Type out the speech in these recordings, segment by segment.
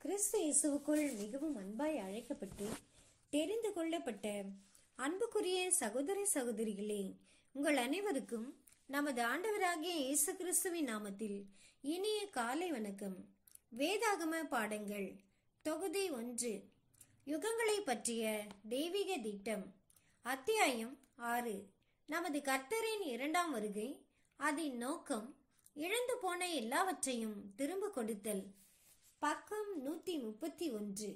கிறிஸ்து இயேசுவுக்குள் மிகவும் அன்பாய் அழைக்கப்பட்டு தெரிந்து கொள்ளப்பட்ட அன்புக்குரிய சகோதர சகோதரிகளே உங்கள் அனைவருக்கும் நமது ஆண்டவராகிய இயேசு கிறிஸ்துவின் நாமத்தில் இனிய காலை வணக்கம் வேதாகம பாடங்கள் தொகுதி ஒன்று யுகங்களை பற்றிய தெய்வீக திட்டம் அத்தியாயம் ஆறு நமது கர்த்தரின் இரண்டாம் வருகை அதன் நோக்கம் இழந்து போன எல்லாவற்றையும் திரும்ப கொடுத்தல் பக்கம் நூத்தி முப்பத்தி ஒன்று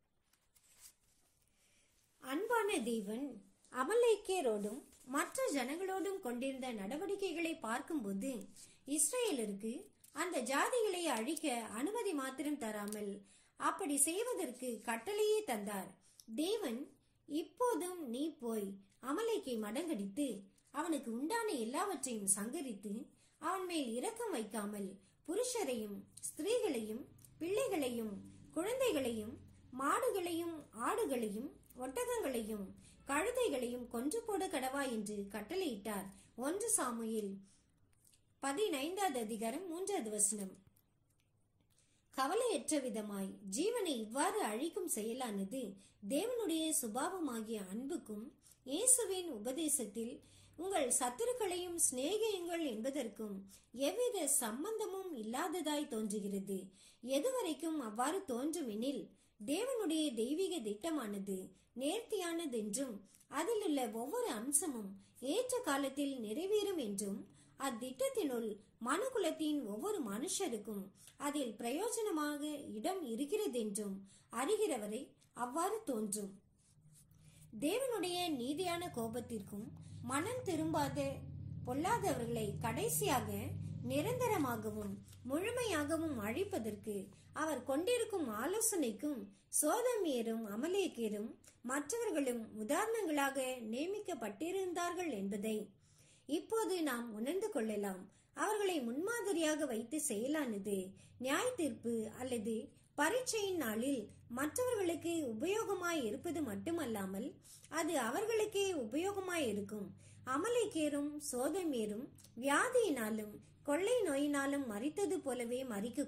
அன்பான தேவன் அமலேக்கியரோடும் மற்ற ஜனங்களோடும் கொண்டிருந்த நடவடிக்கைகளை பார்க்கும்போது இஸ்ரேலருக்கு அந்த ஜாதிகளை அழிக்க அனுமதி மாத்திரம் தராமல் அப்படி செய்வதற்கு கட்டளையே தந்தார் தேவன் இப்போதும் நீ போய் அமலேக்கை மடங்கடித்து அவனுக்கு உண்டான எல்லாவற்றையும் சங்கரித்து அவன் மேல் இரக்கம் வைக்காமல் புருஷரையும் ஸ்திரீகளையும் பிள்ளைகளையும் குழந்தைகளையும் மாடுகளையும் ஆடுகளையும் ஒட்டகங்களையும் கழுதைகளையும் கொன்று போட கடவா என்று கட்டளையிட்டார் ஒன்று சாமுயில் பதினைந்தாவது அதிகாரம் மூன்றாவது வசனம் கவலையற்ற விதமாய் ஜீவனை இவ்வாறு அழிக்கும் செயலானது தேவனுடைய சுபாவமாகிய அன்புக்கும் இயேசுவின் உபதேசத்தில் உங்கள் சத்துருக்களையும் சிநேகியுங்கள் என்பதற்கும் எவ்வித சம்பந்தமும் இல்லாததாய் தோன்றுகிறது எதுவரைக்கும் அவ்வாறு தோன்றுமெனில் தேவனுடைய தெய்வீக திட்டமானது நேர்த்தியானதென்றும் அதில் உள்ள ஒவ்வொரு அம்சமும் ஏற்ற காலத்தில் நிறைவேறும் என்றும் அத்திட்டத்தினுள் மனுகுலத்தின் ஒவ்வொரு மனுஷருக்கும் அதில் பிரயோஜனமாக இடம் இருக்கிறதென்றும் அறிகிறவரை அவ்வாறு தோன்றும் தேவனுடைய நீதியான கோபத்திற்கும் மனம் திரும்பாத பொல்லாதவர்களை கடைசியாக நிரந்தரமாகவும் முழுமையாகவும் அழிப்பதற்கு அவர் கொண்டிருக்கும் ஆலோசனைக்கும் சோதமியரும் அமலேக்கியரும் மற்றவர்களும் உதாரணங்களாக நியமிக்கப்பட்டிருந்தார்கள் என்பதை இப்போது நாம் உணர்ந்து கொள்ளலாம் அவர்களை முன்மாதிரியாக வைத்து செயலானது நியாய தீர்ப்பு அல்லது பரீட்சையின் நாளில் மற்றவர்களுக்கு உபயோகமாய் இருப்பது மட்டுமல்லாமல் அது அவர்களுக்கே உபயோகமாய் இருக்கும் அமலைக்கேரும் சோதமேரும் வியாதியினாலும் கொள்ளை நோயினாலும் மறித்தது போலவே மறிக்க